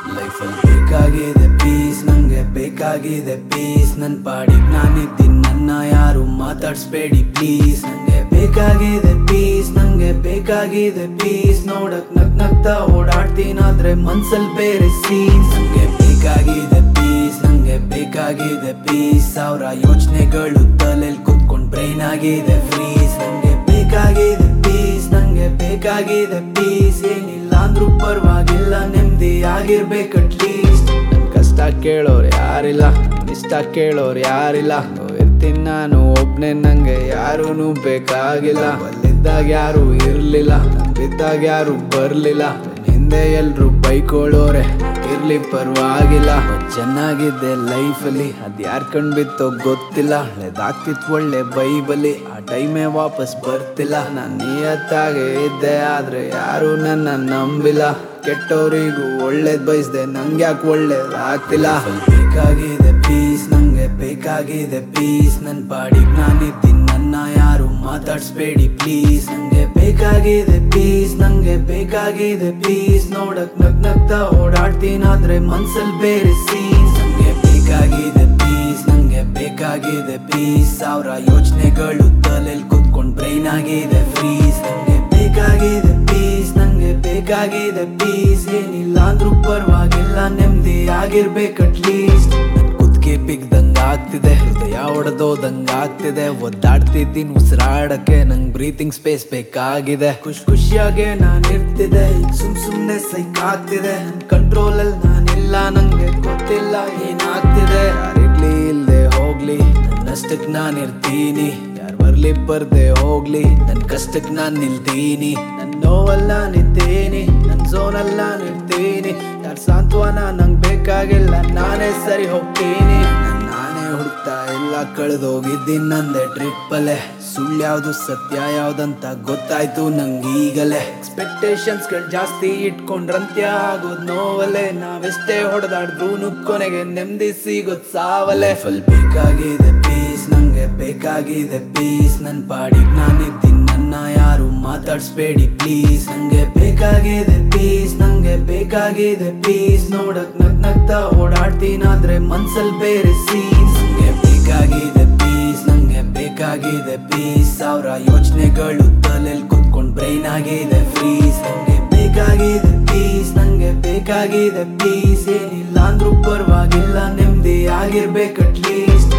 ಲೈಫಲ್ಲಿ ಬೇಕಾಗಿದೆ ಪೀಸ್ ನಂಗೆ ಬೇಕಾಗಿದೆ ಪೀಸ್ ನನ್ ಪಾಡಿಗ್ ನಾನಿದ್ದೀನಿ ನನ್ನ ಯಾರು ಮಾತಾಡ್ಸ್ಬೇಡಿ ಪ್ಲೀಸ್ ನಂಗೆ ಬೇಕಾಗಿದೆ ಪೀಸ್ ನಂಗೆ ಬೇಕಾಗಿದೆ ಪೀಸ್ ನೋಡಕ್ ನಗ್ ನಗ್ತಾ ಓಡಾಡ್ತೀನಾದ್ರೆ ಮನ್ಸಲ್ ಬೇರೆ ಸೀನ್ಸ್ ನಂಗೆ ಬೇಕಾಗಿದೆ ಪೀಸ್ ನಂಗೆ ಬೇಕಾಗಿದೆ ಪೀಸ್ ಸಾವಿರ ಯೋಚನೆಗಳು ತಲೆಲ್ ಕುತ್ಕೊಂಡ್ ಬ್ರೈನ್ ಆಗಿದೆ ಫ್ರೀಸ್ ನಂಗೆ ಬೇಕಾಗಿದೆ ಪೀಸ್ ನಂಗೆ ಬೇಕಾಗಿದೆ ಪೀಸ್ ಏನಿಲ್ಲ ಅಂದ್ರೂ ಪರವಾಗಿಲ್ಲ ನೆಮ್ಮದಿ ಆಗಿರ್ಬೇಕು ಅಟ್ಲೀಸ್ಟ್ ನನ್ ಕಷ್ಟ ಕೇಳೋರು ಯಾರಿಲ್ಲ ನನ್ ಇಷ್ಟ ಕೇಳೋರು ಯಾರಿಲ್ಲ ಇರ್ತೀನಿ ನಾನು ಒಬ್ನೇ ನಂಗೆ ಯಾರೂ ಬೇಕಾಗಿಲ್ಲ ಬಲ್ಲಿದ್ದಾಗ ಯಾರು ಇರ್ಲಿಲ್ಲ ಬಿದ್ದಾಗ ಯಾರು ಬರ್ಲಿಲ್ಲ ನನ್ ಹಿಂದೆ ಎಲ್ರು ಬೈಕೊಳ್ಳೋರೆ ಇರ್ಲಿ ಪರವಾಗಿಲ್ಲ ಚೆನ್ನಾಗಿದ್ದೆ ಲೈಫಲ್ಲಿ ಅದ್ ಯಾರ್ ಕಣ್ ಬಿತ್ತೋ ಗೊತ್ತಿಲ್ಲ ಹಳೆದಾಗ್ತಿತ್ ಒಳ್ಳೆ ಬೈಬಲಿ ಆ ಟೈಮೇ ವಾಪಸ್ ಬರ್ತಿಲ್ಲ ನಾನ್ ನಿಯತ್ತಾಗೆ ಇದ್ದೆ ಆದ್ರೆ ಯಾರು ನನ್ನ ನಂಬಿಲ್ಲ ಕೆಟ್ಟವರಿಗೂ ಒಳ್ಳೇದ್ ಬಯಸ್ದೆ ನಂಗೆ ಯಾಕೆ ಒಳ್ಳೇದಾಗ್ತಿಲ್ಲ ಬೇಕಾಗಿದೆ ಪೀಸ್ ನಂಗೆ ಬೇಕಾಗಿದೆ ಪೀಸ್ ನನ್ ಪಾಡಿಗ್ ನಾನಿದ್ದೀನಿ ನನ್ನ ಯಾರು ಮಾತಾಡ್ಸ್ಬೇಡಿ ಪ್ಲೀಸ್ ನಂಗೆ ಬೇಕಾಗಿದೆ ಪೀಸ್ ನಂಗೆ ಬೇಕಾಗಿದೆ ಪೀಸ್ ನೋಡಕ್ ನಗ್ ನಗ್ತಾ ಓಡಾಡ್ತೀನಾದ್ರೆ ಮನ್ಸಲ್ ಬೇರೆ ಸೀನ್ಸ್ ನಂಗೆ ಬೇಕಾಗಿದೆ ಪೀಸ್ ನಂಗೆ ಬೇಕಾಗಿದೆ ಪೀಸ್ ಸಾವಿರ ಯೋಚನೆಗಳು ತಲೆಲ್ ಕುತ್ಕೊಂಡ್ ಬ್ರೈನ್ ಆಗಿದೆ ಫ್ರೀಸ್ ನಂಗೆ ಬೇಕಾಗಿದೆ ಪೀಸ್ ನಂಗೆ ಬೇಕಾಗಿದೆ ಪೀಸ್ ಏನಿಲ್ಲ ಅಂದ್ರೂ ಪರವಾಗಿಲ್ಲ ನೆಮ್ಮದಿ ಆಗಿರ್ಬೇಕು ಅಟ್ಲೀಸ್ಟ್ ಕುದ್ಕೆ ಬಿಗ್ದಂಗ ಆಗ್ತಿದೆ ಹೃದಯ ಒಡೆದೋದಂಗ ಆಗ್ತಿದೆ ಒದ್ದಾಡ್ತಿದ್ದೀನಿ ಉಸಿರಾಡಕ್ಕೆ ನಂಗ್ ಬ್ರೀತಿಂಗ್ ಸ್ಪೇಸ್ ಬೇಕಾಗಿದೆ ಖುಷ್ ಖುಷಿಯಾಗೆ ನಾನ್ ಇರ್ತಿದೆ ಈಗ ಸುಮ್ ಸುಮ್ನೆ ಸೈಕ್ ಆಗ್ತಿದೆ ಕಂಟ್ರೋಲ್ ಅಲ್ಲಿ ನಾನಿಲ್ಲ ನಂಗೆ ಗೊತ್ತಿಲ್ಲ ಏನಾಗ್ತಿದೆ ಯಾರಿರ್ಲಿ ಇಲ್ದೆ ಹೋಗ್ಲಿ ನನ್ನಷ್ಟಕ್ ನಾನ್ ಇರ್ತೀನಿ ಯಾರ್ ಬರ್ಲಿ ಬರ್ದೆ ಹೋಗ್ಲಿ ನನ್ ಕಷ್ಟಕ್ ನಾನ್ ನಿಲ್ತೀನಿ ನನ್ ನೋವಲ್ಲ ನಿಂತೀನಿ ನನ್ ಝೋನಲ್ಲ ನಿಲ್ತೀನಿ ಯಾರ್ ಸಾಂತ್ವನ ನಂಗ್ ಬೇಕಾಗಿಲ್ಲ ನಾನೇ ಸರಿ ಹೋಗ್ತೀನಿ ನನ್ ನಾನೇ ಹುಡುಕ್ತಾ ಎಲ್ಲ ಕಳೆದೋಗಿದ್ದೀನಿ ನಂದೆ ಟ್ರಿಪ್ಪಲ್ಲೇ ಸುಳ್ಳು ಯಾವ್ದು ಸತ್ಯ ಯಾವ್ದಂತ ಗೊತ್ತಾಯ್ತು ನಂಗೆ ಈಗಲೇ ಎಕ್ಸ್ಪೆಕ್ಟೇಷನ್ಸ್ ಗಳು ಜಾಸ್ತಿ ಇಟ್ಕೊಂಡ್ರಂತ್ಯ ಆಗೋದ್ ನೋವಲ್ಲೇ ನಾವೆಷ್ಟೇ ಹೊಡೆದಾಡ್ರು ಕೊನೆಗೆ ನೆಮ್ಮದಿ ಸಿಗೋದ್ ಸಾವಲೆ ಫುಲ್ ಬೇಕಾಗಿದೆ ಪೀಸ್ ನಂಗೆ ಬೇಕಾಗಿದೆ ಪೀಸ್ ನನ್ ಪಾಡಿಗ್ ನಾನಿದ್ದೀನಿ ನನ್ನ ಯಾರು ಮಾತಾಡ್ಸ್ಬೇಡಿ ಪ್ಲೀಸ್ ನಂಗೆ ಬೇಕಾಗಿದೆ ಪೀಸ್ ನಂಗೆ ಬೇಕಾಗಿದೆ ಪೀಸ್ ನೋಡಕ್ ನಗ್ ನಗ್ತಾ ಓಡಾಡ್ತೀನಾದ್ರೆ ಮನ್ಸಲ್ ಬೇರೆ ಸೀನ್ಸ್ ನಂಗೆ ಬೇಕಾಗಿದೆ ಪೀಸ್ ನಂಗೆ ಬೇಕಾಗಿದೆ ಪೀಸ್ ಸಾವಿರ ಯೋಚನೆಗಳು ತಲೆಲ್ ಕುತ್ಕೊಂಡ್ ಬ್ರೈನ್ ಆಗಿದೆ ಫ್ರೀಸ್ ನಂಗೆ ಬೇಕಾಗಿದೆ ಪೀಸ್ ನಂಗೆ ಬೇಕಾಗಿದೆ ಪೀಸ್ ಏನಿಲ್ಲ ಅಂದ್ರೂ ಪರವಾಗಿಲ್ಲ ನೆಮ್ಮದಿ ಆಗಿರ್ಬೇಕು ಅಟ್ಲೀಸ್ಟ್